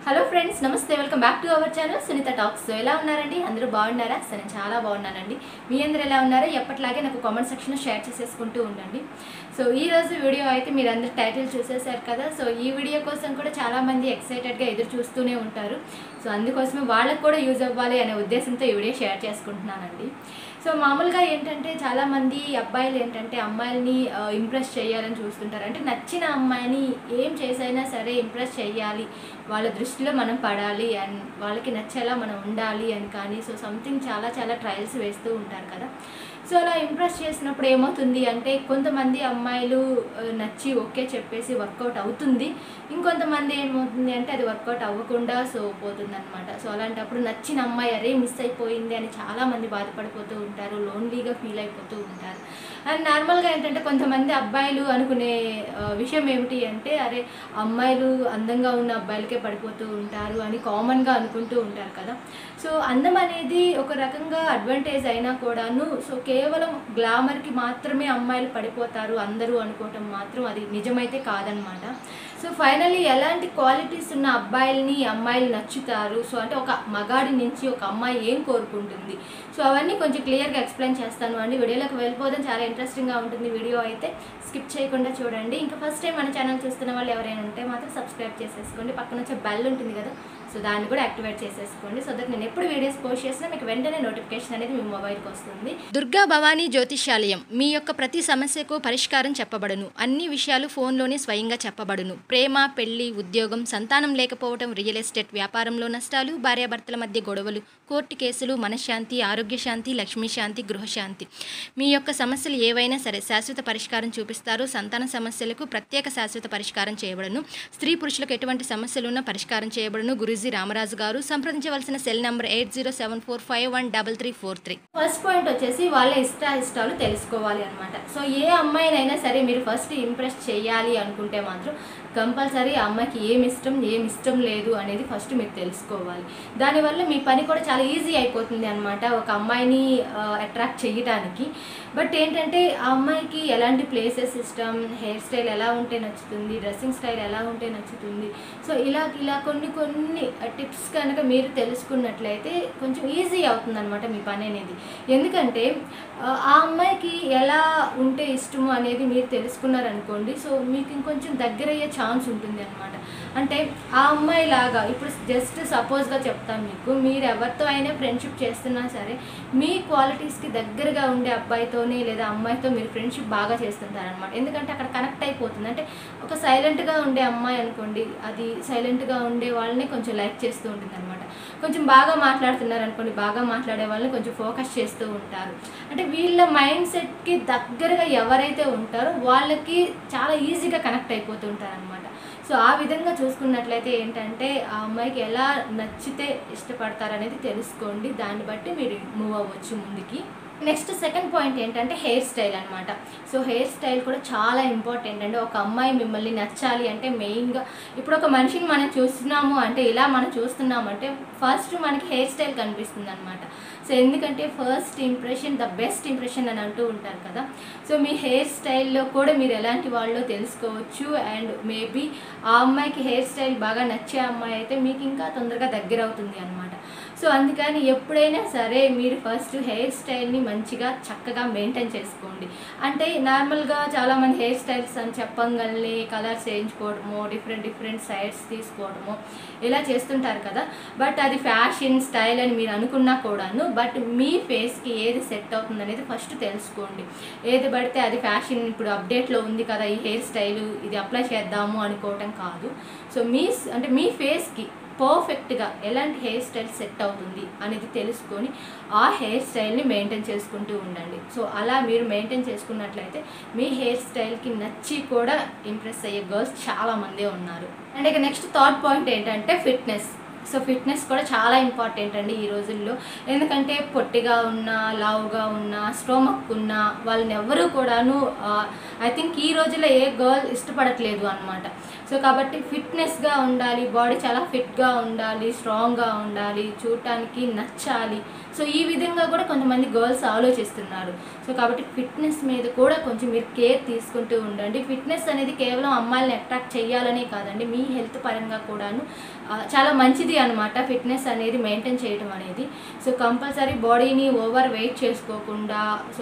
hello friends నమస్తే welcome back to our channel Sunitha talks so ఎలా ఉన్నారండి అందరూ బాగున్నారా సరే నేను చాలా బాగున్నానండి మీ అందరూ ఎలా ఉన్నారో ఎప్పటిలాగే నాకు కామెంట్ సెక్షన్లో షేర్ చేసేసుకుంటూ ఉండండి సో ఈ రోజు వీడియో అయితే మీరు అందరు టైటిల్ చూసేశారు కదా సో ఈ వీడియో కోసం కూడా చాలామంది ఎక్సైటెడ్గా ఎదురు చూస్తూనే ఉంటారు సో అందుకోసమే వాళ్ళకు కూడా యూజ్ అవ్వాలి అనే ఉద్దేశంతో ఈ వీడియో షేర్ చేసుకుంటున్నానండి సో మామూలుగా ఏంటంటే చాలామంది అబ్బాయిలు ఏంటంటే అమ్మాయిల్ని ఇంప్రెస్ చేయాలని చూస్తుంటారు అంటే నచ్చిన అమ్మాయిని ఏం చేసైనా సరే ఇంప్రెస్ చేయాలి వాళ్ళ దృష్టిలో మనం పడాలి అండ్ వాళ్ళకి నచ్చేలా మనం ఉండాలి అని కానీ సో సంథింగ్ చాలా చాలా ట్రయల్స్ వేస్తూ ఉంటారు కదా సో అలా ఇంప్రెస్ చేసినప్పుడు ఏమవుతుంది అంటే కొంతమంది అమ్మాయిలు ఆ, నచ్చి ఓకే చెప్పేసి వర్కౌట్ అవుతుంది ఇంకొంతమంది ఏమవుతుంది అంటే అది వర్కౌట్ అవ్వకుండా సో పోతుంది అనమాట సో అలాంటప్పుడు నచ్చిన అమ్మాయి అరే మిస్ అయిపోయింది అని చాలామంది బాధపడిపోతూ ఉంటారు లోన్లీగా ఫీల్ అయిపోతూ ఉంటారు అండ్ నార్మల్గా ఏంటంటే కొంతమంది అబ్బాయిలు అనుకునే ఆ, విషయం ఏమిటి అంటే అరే అమ్మాయిలు అందంగా ఉన్న అబ్బాయిలకే పడిపోతూ ఉంటారు అని కామన్గా అనుకుంటూ ఉంటారు కదా సో అందం అనేది ఒక రకంగా అడ్వాంటేజ్ అయినా కూడాను సో కేవలం గ్లామర్కి మాత్రమే అమ్మాయిలు పడిపోతారు అందరూ అనుకోవటం మాత్రం అది నిజమైతే కాదనమాట సో ఫైనల్లీ ఎలాంటి క్వాలిటీస్ ఉన్న అబ్బాయిల్ని అమ్మాయిలు నచ్చుతారు సో అంటే ఒక మగాడి నుంచి ఒక అమ్మాయి ఏం కోరుకుంటుంది సో అవన్నీ కొంచెం క్లియర్గా ఎక్స్ప్లెయిన్ చేస్తాను అండి వీడియోలోకి వెళ్ళిపోదాం చాలా ఇంట్రెస్టింగ్గా ఉంటుంది వీడియో అయితే స్కిప్ చేయకుండా చూడండి ఇంకా ఫస్ట్ టైం మన ఛానల్ చూస్తున్న వాళ్ళు ఎవరైనా ఉంటే మాత్రం సబ్స్క్రైబ్ చేసేసుకోండి పక్కన వచ్చే బెల్ ఉంటుంది కదా సో దాన్ని కూడా యాక్టివేట్ చేసేసుకోండి సో దట్ నేను ఎప్పుడు వీడియోస్ పోస్ట్ చేసినా మీకు వెంటనే నోటిఫికేషన్ అనేది మీ మొబైల్కి వస్తుంది దుర్గా భవానీ జ్యోతిష్యాలయం మీ యొక్క ప్రతి సమస్యకు పరిష్కారం చెప్పబడును అన్ని విషయాలు ఫోన్లోనే స్వయంగా చెప్పబడును ప్రేమ పెళ్లి ఉద్యోగం సంతానం లేకపోవడం రియల్ ఎస్టేట్ వ్యాపారంలో నష్టాలు భార్యాభర్తల మధ్య గొడవలు కోర్టు కేసులు మనశ్శాంతి ఆరోగ్య శాంతి లక్ష్మీ శాంతి గృహశాంతి మీ యొక్క సమస్యలు ఏవైనా సరే శాశ్వత పరిష్కారం చూపిస్తారు సంతాన సమస్యలకు ప్రత్యేక శాశ్వత పరిష్కారం చేయబడును స్త్రీ పురుషులకు ఎటువంటి సమస్యలు ఉన్నా పరిష్కారం చేయబడును గురూజీ రామరాజు గారు సంప్రదించవలసిన cell number eight zero seven four five one double three four three first point వచ్చేసి వాళ్ళ ఇష్ట ఇష్టాలు తెలుసుకోవాలి అనమాట సో ఏ అమ్మాయినైనా సరే మీరు ఫస్ట్ ఇంప్రెస్ చేయాలి అనుకుంటే మాత్రం కంపల్సరీ ఆ అమ్మాయికి ఏమి ఇష్టం ఏమి ఇష్టం లేదు అనేది ఫస్ట్ మీరు తెలుసుకోవాలి దానివల్ల మీ పని కూడా చాలా ఈజీ అయిపోతుంది అనమాట ఒక అమ్మాయిని అట్రాక్ట్ చేయటానికి బట్ ఏంటంటే ఆ అమ్మాయికి ఎలాంటి ప్లేసెస్ ఇష్టం హెయిర్ స్టైల్ ఎలా ఉంటే నచ్చుతుంది డ్రెస్సింగ్ స్టైల్ ఎలా ఉంటే నచ్చుతుంది సో ఇలా ఇలా కొన్ని కొన్ని టిప్స్ కనుక మీరు తెలుసుకున్నట్లయితే కొంచెం ఈజీ అవుతుంది అనమాట మీ పని అనేది ఎందుకంటే ఆ ఆ అమ్మాయికి ఎలా ఉంటే ఇష్టము అనేది మీరు తెలుసుకున్నారనుకోండి సో మీకు ఇంకొంచెం దగ్గర అయ్యే ఛాన్స్ ఉంటుంది అనమాట అంటే ఆ అమ్మాయి లాగా ఇప్పుడు జస్ట్ సపోజ్గా చెప్తాను మీకు మీరు ఎవరితో అయినా ఫ్రెండ్షిప్ చేస్తున్నా సరే మీ క్వాలిటీస్కి దగ్గరగా ఉండే అబ్బాయితోనే లేదా అమ్మాయితో మీరు ఫ్రెండ్షిప్ బాగా చేస్తుంటారనమాట ఎందుకంటే అక్కడ కనెక్ట్ అయిపోతుంది అంటే ఒక సైలెంట్గా ఉండే అమ్మాయి అనుకోండి అది సైలెంట్గా ఉండే వాళ్ళని కొంచెం లైక్ చేస్తూ ఉంటుంది అనమాట కొంచెం బాగా మాట్లాడుతున్నారు అనుకోండి బాగా మాట్లాడే వాళ్ళని కొంచెం ఫోకస్ చేస్తూ ఉంటారు అంటే వీళ్ళ మైండ్ సెట్కి దగ్గరగా ఎవరైతే ఉంటారో వాళ్ళకి చాలా ఈజీగా కనెక్ట్ అయిపోతూ ఉంటారు అనమాట సో ఆ విధంగా చూసుకున్నట్లయితే ఏంటంటే ఆ అమ్మాయికి ఎలా నచ్చితే ఇష్టపడతారు అనేది తెలుసుకోండి దాన్ని బట్టి మీరు మూవ్ అవ్వచ్చు ముందుకి నెక్స్ట్ సెకండ్ పాయింట్ ఏంటంటే హెయిర్ స్టైల్ అనమాట సో హెయిర్ స్టైల్ కూడా చాలా ఇంపార్టెంట్ అండి ఒక అమ్మాయి మిమ్మల్ని నచ్చాలి అంటే మెయిన్గా ఇప్పుడు ఒక మనిషిని మనం చూస్తున్నాము అంటే ఇలా మనం చూస్తున్నాము అంటే ఫస్ట్ మనకి హెయిర్ స్టైల్ కనిపిస్తుంది అనమాట సో ఎందుకంటే first impression the best impression అని అంటూ ఉంటారు కదా సో మీ హెయిర్ స్టైల్లో కూడా మీరు ఎలాంటి వాళ్ళో తెలుసుకోవచ్చు అండ్ మేబీ ఆ అమ్మాయికి హెయిర్ స్టైల్ బాగా నచ్చే అమ్మాయి అయితే మీకు ఇంకా తొందరగా దగ్గర అవుతుంది అనమాట సో అందుకని ఎప్పుడైనా సరే మీరు ఫస్ట్ హెయిర్ స్టైల్ని మంచిగా చక్కగా మెయింటైన్ చేసుకోండి అంటే నార్మల్గా చాలామంది హెయిర్ స్టైల్స్ అని చెప్పంగానే కలర్స్ వేయించుకోవడము డిఫరెంట్ డిఫరెంట్ సైడ్స్ తీసుకోవడము ఇలా చేస్తుంటారు కదా బట్ అది ఫ్యాషన్ స్టైల్ అని మీరు అనుకున్నా కూడాను బట్ మీ ఫేస్కి ఏది సెట్ అవుతుంది అనేది ఫస్ట్ తెలుసుకోండి ఏది పడితే అది ఫ్యాషన్ ఇప్పుడు అప్డేట్లో ఉంది కదా ఈ హెయిర్ స్టైల్ ఇది అప్లై చేద్దాము అనుకోవటం కాదు సో మీ అంటే మీ ఫేస్కి పర్ఫెక్ట్గా ఎలాంటి హెయిర్ స్టైల్ సెట్ అవుతుంది అనేది తెలుసుకొని ఆ హెయిర్ స్టైల్ని మెయింటైన్ చేసుకుంటూ ఉండండి సో అలా మీరు మెయింటైన్ చేసుకున్నట్లయితే మీ హెయిర్ స్టైల్కి నచ్చి కూడా ఇంప్రెస్ అయ్యే గర్ల్స్ చాలామందే ఉన్నారు అండ్ ఇక నెక్స్ట్ థర్డ్ పాయింట్ ఏంటంటే ఫిట్నెస్ సో ఫిట్నెస్ కూడా చాలా ఇంపార్టెంట్ అండి ఈ రోజుల్లో ఎందుకంటే పొట్టిగా ఉన్న లావుగా ఉన్న స్టోమక్ ఉన్న వాళ్ళని ఎవరు కూడాను ఐ థింక్ ఈ రోజుల్లో ఏ గర్ల్ ఇష్టపడట్లేదు అనమాట సో కాబట్టి ఫిట్నెస్గా ఉండాలి బాడీ చాలా ఫిట్గా ఉండాలి స్ట్రాంగ్గా ఉండాలి చూడటానికి నచ్చాలి సో ఈ విధంగా కూడా కొంతమంది గర్ల్స్ ఆలోచిస్తున్నారు సో కాబట్టి ఫిట్నెస్ మీద కూడా కొంచెం మీరు కేర్ తీసుకుంటూ ఉండండి ఫిట్నెస్ అనేది కేవలం అమ్మాయిల్ని అట్రాక్ట్ చేయాలనే కాదండి మీ హెల్త్ పరంగా కూడాను ఆ, చాలా మంచిది అనమాట ఫిట్నెస్ అనేది మెయింటైన్ చేయడం అనేది సో కంపల్సరీ బాడీని ఓవర్ వెయిట్ చేసుకోకుండా సో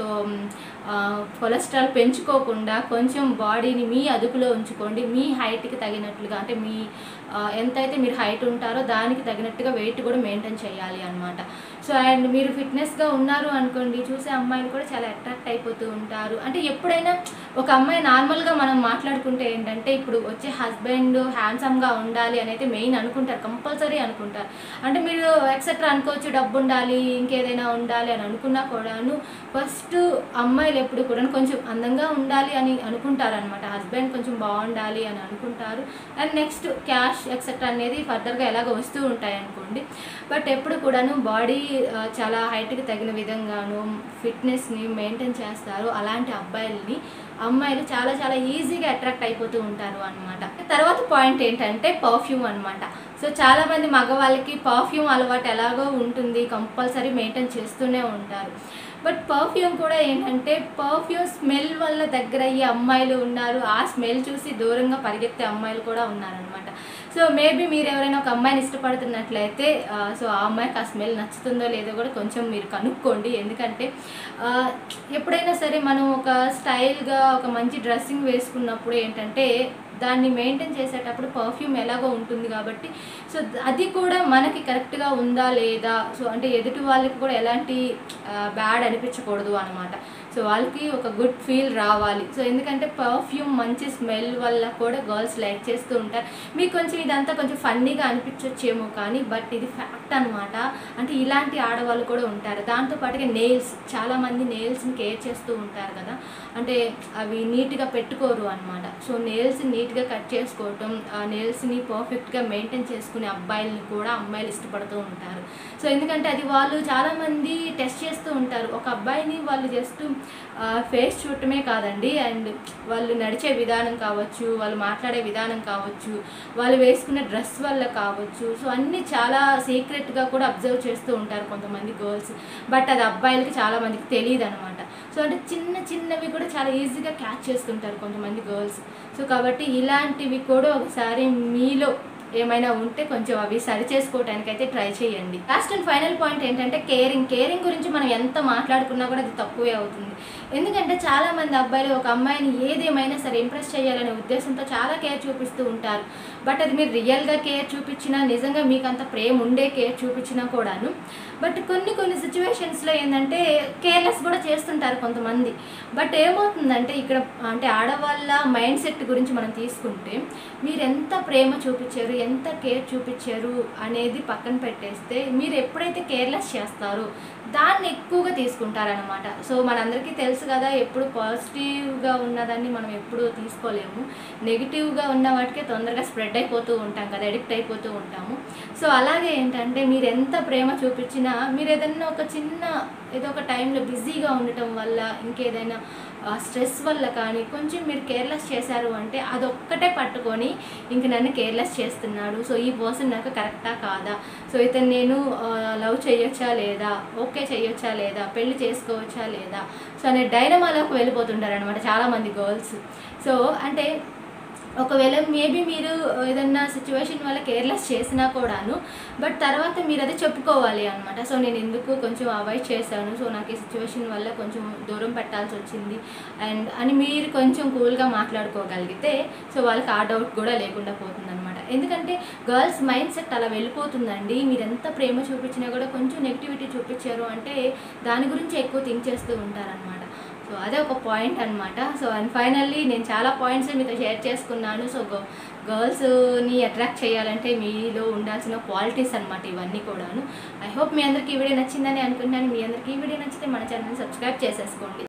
కొలెస్ట్రాల్ పెంచుకోకుండా కొంచెం బాడీని మీ అదుపులో ఉంచుకోండి మీ హైట్కి తగినట్లుగా అంటే మీ ఆ, ఎంతైతే మీరు హైట్ ఉంటారో దానికి తగినట్టుగా వెయిట్ కూడా మెయింటైన్ చేయాలి అనమాట సో అండ్ మీరు ఫిట్నెస్గా ఉన్నారు అనుకోండి చూసే అమ్మాయిలు కూడా చాలా అట్రాక్ట్ అయిపోతూ ఉంటారు అంటే ఎప్పుడైనా ఒక అమ్మాయి నార్మల్గా మనం మాట్లాడుకుంటే ఏంటంటే ఇప్పుడు వచ్చే హస్బెండ్ హ్యాండ్సమ్గా ఉండాలి అని అయితే మెయిన్ అనుకుంటారు కంపల్సరీ అనుకుంటారు అంటే మీరు ఎక్సెట్రా అనుకోవచ్చు డబ్బు ఉండాలి ఇంకేదైనా ఉండాలి అని అనుకున్నా కూడాను ఫస్ట్ అమ్మాయిలు ఎప్పుడు కూడా కొంచెం అందంగా ఉండాలి అని అనుకుంటారు అనమాట హస్బెండ్ కొంచెం బాగుండాలి అని అనుకుంటారు అండ్ నెక్స్ట్ క్యాష్ ఎక్సెట్రా అనేది ఫర్దర్గా ఎలాగో వస్తూ ఉంటాయి అనుకోండి బట్ ఎప్పుడు కూడాను బాడీ చాలా హైట్కి తగిన విధంగాను ఫిట్నెస్ని మెయింటైన్ చేస్తారు అలాంటి అబ్బాయిల్ని అమ్మాయిలు చాలా చాలా ఈజీగా అట్రాక్ట్ అయిపోతూ ఉంటారు అనమాట తర్వాత పాయింట్ ఏంటంటే పర్ఫ్యూమ్ అనమాట సో చాలా మంది మగవాళ్ళకి పర్ఫ్యూమ్ అలవాటు ఎలాగో ఉంటుంది కంపల్సరీ మెయింటైన్ చేస్తూనే ఉంటారు బట్ పర్ఫ్యూమ్ కూడా ఏంటంటే పర్ఫ్యూమ్ స్మెల్ వల్ల దగ్గర అయ్యే అమ్మాయిలు ఉన్నారు ఆ స్మెల్ చూసి దూరంగా పరిగెత్తే అమ్మాయిలు కూడా ఉన్నారనమాట సో మేబీ మీరు ఎవరైనా ఒక అమ్మాయిని ఇష్టపడుతున్నట్లయితే ఆ, సో ఆ అమ్మాయికి ఆ స్మెల్ నచ్చుతుందో లేదో కూడా కొంచెం మీరు కనుక్కోండి ఎందుకంటే ఆ, ఎప్పుడైనా సరే మనం ఒక స్టైల్గా ఒక మంచి డ్రెస్సింగ్ వేసుకున్నప్పుడు ఏంటంటే దాన్ని మెయింటైన్ చేసేటప్పుడు పర్ఫ్యూమ్ ఎలాగో ఉంటుంది కాబట్టి సో అది కూడా మనకి కరెక్ట్గా ఉందా లేదా సో అంటే ఎదుటి వాళ్ళకి కూడా ఎలాంటి బ్యాడ్ అనిపించకూడదు అనమాట సో వాళ్ళకి ఒక గుడ్ ఫీల్ రావాలి సో ఎందుకంటే పర్ఫ్యూమ్ మంచి స్మెల్ వల్ల కూడా గర్ల్స్ లైక్ చేస్తూ ఉంటారు మీకు కొంచెం ఇదంతా కొంచెం ఫన్నీగా అనిపించొచ్చేమో కానీ బట్ ఇది ఫ్యాక్ట్ అనమాట అంటే ఇలాంటి ఆడవాళ్ళు కూడా ఉంటారు దాంతో పాటుగా నెయిల్స్ చాలామంది నెయిల్స్ని కేర్ చేస్తూ ఉంటారు కదా అంటే అవి నీట్గా పెట్టుకోరు అనమాట సో నెయిల్స్ నీట్గా కట్ చేసుకోవటం ఆ నెయిల్స్ని పర్ఫెక్ట్గా మెయింటైన్ చేసుకునే అబ్బాయిల్ని కూడా అమ్మాయిలు ఇష్టపడుతూ ఉంటారు సో ఎందుకంటే అది వాళ్ళు చాలామంది టెస్ట్ చేస్తూ ఉంటారు ఒక అబ్బాయిని వాళ్ళు జస్ట్ ఫేస్ చూడటమే కాదండి అండ్ వాళ్ళు నడిచే విధానం కావచ్చు వాళ్ళు మాట్లాడే విధానం కావచ్చు వాళ్ళు వేసుకునే డ్రెస్ వల్ల కావచ్చు సో అన్నీ చాలా సీక్రెట్గా కూడా అబ్జర్వ్ చేస్తూ ఉంటారు కొంతమంది గర్ల్స్ బట్ అది అబ్బాయిలకి చాలా మందికి తెలియదు అనమాట సో అంటే చిన్న చిన్నవి కూడా చాలా ఈజీగా క్యాచ్ చేస్తుంటారు కొంతమంది గర్ల్స్ సో కాబట్టి ఇలాంటివి కూడా ఒకసారి మీలో ఏమైనా ఉంటే కొంచెం అవి సరి చేసుకోవడానికి అయితే ట్రై చేయండి లాస్ట్ అండ్ ఫైనల్ పాయింట్ ఏంటంటే కేరింగ్ కేరింగ్ గురించి మనం ఎంత మాట్లాడుకున్నా కూడా అది తక్కువే అవుతుంది ఎందుకంటే చాలా మంది అబ్బాయిలు ఒక అమ్మాయిని ఏదేమైనా సరే ఇంప్రెస్ చేయాలనే ఉద్దేశంతో చాలా కేర్ చూపిస్తూ ఉంటారు బట్ అది మీరు రియల్గా కేర్ చూపించినా నిజంగా మీకు అంత ప్రేమ ఉండే కేర్ చూపించినా కూడాను బట్ కొన్ని కొన్ని సిచ్యువేషన్స్లో ఏంటంటే కేర్లెస్ కూడా చేస్తుంటారు కొంతమంది బట్ ఏమవుతుందంటే ఇక్కడ అంటే ఆడవాళ్ళ మైండ్ సెట్ గురించి మనం తీసుకుంటే మీరు ఎంత ప్రేమ చూపించారు ఎంత కేర్ చూపించారు అనేది పక్కన పెట్టేస్తే మీరు ఎప్పుడైతే కేర్లెస్ చేస్తారో దాన్ని ఎక్కువగా తీసుకుంటారనమాట సో మనందరికీ తెలుసు కదా ఎప్పుడు పాజిటివ్గా ఉన్నదాన్ని మనం ఎప్పుడు తీసుకోలేము నెగిటివ్గా ఉన్న వాటికే తొందరగా స్ప్రెడ్ అయిపోతూ ఉంటాం కదా అడిక్ట్ అయిపోతూ ఉంటాము సో అలాగే ఏంటంటే మీరు ఎంత ప్రేమ చూపించినా మీరు ఏదైనా ఒక చిన్న ఏదో ఒక టైంలో బిజీగా ఉండటం వల్ల ఇంకేదైనా స్ట్రెస్ వల్ల కానీ కొంచెం మీరు కేర్లెస్ చేశారు అంటే అదొక్కటే పట్టుకొని ఇంక నన్ను కేర్లెస్ చేస్తున్నాడు సో ఈ పర్సన్ నాకు కరెక్టా కాదా సో ఇతను నేను లవ్ చేయొచ్చా లేదా ఓకే చేయొచ్చా లేదా పెళ్లి చేసుకోవచ్చా లేదా సో అనే డైనమాలోకి వెళ్ళిపోతుంటారు అనమాట చాలామంది గర్ల్స్ సో అంటే ఒకవేళ మేబీ మీరు ఏదన్నా సిచ్యువేషన్ వల్ల కేర్లెస్ చేసినా కూడాను బట్ తర్వాత మీరు అది చెప్పుకోవాలి అనమాట సో నేను ఎందుకు కొంచెం అవాయిడ్ చేశాను సో నాకు ఈ సిచ్యువేషన్ వల్ల కొంచెం దూరం పెట్టాల్సి వచ్చింది అండ్ అని మీరు కొంచెం కూల్గా మాట్లాడుకోగలిగితే సో వాళ్ళకి ఆ డౌట్ కూడా లేకుండా పోతుంది అనమాట ఎందుకంటే గర్ల్స్ మైండ్ సెట్ అలా వెళ్ళిపోతుందండి మీరు ఎంత ప్రేమ చూపించినా కూడా కొంచెం నెగిటివిటీ చూపించారు అంటే దాని గురించి ఎక్కువ థింక్ చేస్తూ ఉంటారనమాట సో అదే ఒక పాయింట్ అనమాట సో అండ్ ఫైనల్లీ నేను చాలా పాయింట్స్ మీతో షేర్ చేసుకున్నాను సో గర్ల్స్ని అట్రాక్ట్ చేయాలంటే మీలో ఉండాల్సిన క్వాలిటీస్ అనమాట ఇవన్నీ కూడాను ఐ హోప్ మీ అందరికీ ఈ వీడియో నచ్చిందని అనుకుంటున్నాను మీ అందరికీ ఈ వీడియో నచ్చితే మన ఛానల్ని సబ్స్క్రైబ్ చేసేసుకోండి